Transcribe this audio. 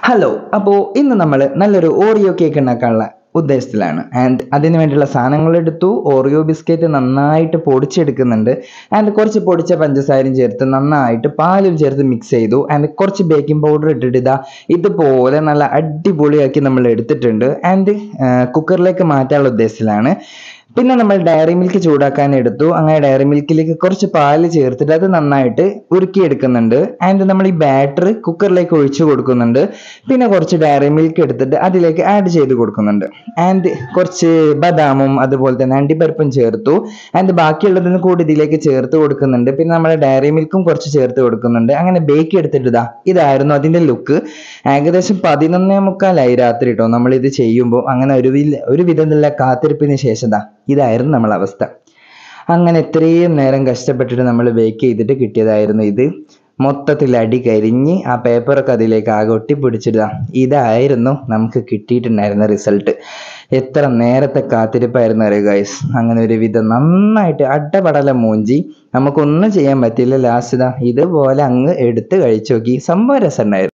hello അപ്പോൾ ഇന്ന് നമ്മൾ നല്ലൊരു ഓറിയോ കേക്ക് ഉണ്ടാക്കാനുള്ള ഉദ്ദേശത്തിലാണ് ആൻഡ് അതിന് വേണ്ടിയുള്ള സാധനങ്ങൾ എടുത്തു ഓറിയോ ബിസ്ക്കറ്റ് നന്നായിട്ട് പൊടിച്ചെടുക്കുന്നുണ്ട് ആൻഡ് കുറച്ച് പൊടിച്ച പഞ്ചസാരയും ചേർത്ത് നന്നായിട്ട് പാലും ചേർത്ത് മിക്സ് ചെയ്തു ആൻഡ് കുറച്ച് ബേക്കിംഗ് പൗഡർ ഇട്ടിട്ട് ഇതാ ഇതുപോലെ നല്ല അടിപൊളിയാക്കി നമ്മൾ എടുത്തിട്ടുണ്ട് ആൻഡ് കുക്കറിലേക്ക് മാറ്റാനുള്ള ഉദ്ദേശത്തിലാണ് പിന്നെ നമ്മൾ ഡയറി മിൽക്ക് ചൂടാക്കാൻ എടുത്തു അങ്ങനെ ഡയറി മിൽക്കിലേക്ക് കുറച്ച് പാല് ചേർത്തിട്ട് അത് നന്നായിട്ട് ഉരുക്കിയെടുക്കുന്നുണ്ട് ആൻഡ് നമ്മൾ ഈ ബാറ്റർ കുക്കറിലേക്ക് ഒഴിച്ചു കൊടുക്കുന്നുണ്ട് പിന്നെ കുറച്ച് ഡയറി മിൽക്ക് എടുത്തിട്ട് അതിലേക്ക് ആഡ് ചെയ്ത് കൊടുക്കുന്നുണ്ട് ആൻഡ് കുറച്ച് ബദാമും അതുപോലെ തന്നെ അണ്ടിപ്പരിപ്പും ചേർത്തു ആൻഡ് ബാക്കിയുള്ളതിന് കൂടി ഇതിലേക്ക് ചേർത്ത് കൊടുക്കുന്നുണ്ട് പിന്നെ നമ്മൾ ഡയറി മിൽക്കും കുറച്ച് ചേർത്ത് കൊടുക്കുന്നുണ്ട് അങ്ങനെ ബേക്ക് എടുത്തിട്ട് ഇതാ ഇതായിരുന്നു അതിന്റെ ലുക്ക് ഏകദേശം പതിനൊന്നേ മുക്കാലായി രാത്രി കേട്ടോ നമ്മൾ ഇത് ചെയ്യുമ്പോൾ അങ്ങനെ ഒരു വിധ- ഒരു വിധത്തിലുള്ള കാത്തിരിപ്പിന് ശേഷം ദാ ഇതായിരുന്നു നമ്മളെ അവസ്ഥ അങ്ങനെ എത്രയും നേരം കഷ്ടപ്പെട്ടിട്ട് നമ്മൾ ബേക്ക് ചെയ്തിട്ട് കിട്ടിയതായിരുന്നു ഇത് മൊത്തത്തിൽ അടി കരിഞ്ഞ് ആ പേപ്പറൊക്കെ അതിലേക്ക് ആകെ ഒട്ടിപ്പിടിച്ചിടുക ഇതായിരുന്നു നമുക്ക് കിട്ടിയിട്ടുണ്ടായിരുന്ന റിസൾട്ട് എത്ര നേരത്തെ കാത്തിരിപ്പായിരുന്നു അറിയുക ഗൈസ് അങ്ങനെ ഒരു വിധം നന്നായിട്ട് അഡപടല മൂഞ്ചി നമുക്കൊന്നും ചെയ്യാൻ പറ്റില്ല ലാസ്റ്റ് ഇതാ ഇതുപോലെ അങ്ങ് എടുത്ത് കഴിച്ചു നോക്കി സംഭവം രസമുണ്ടായിരുന്നു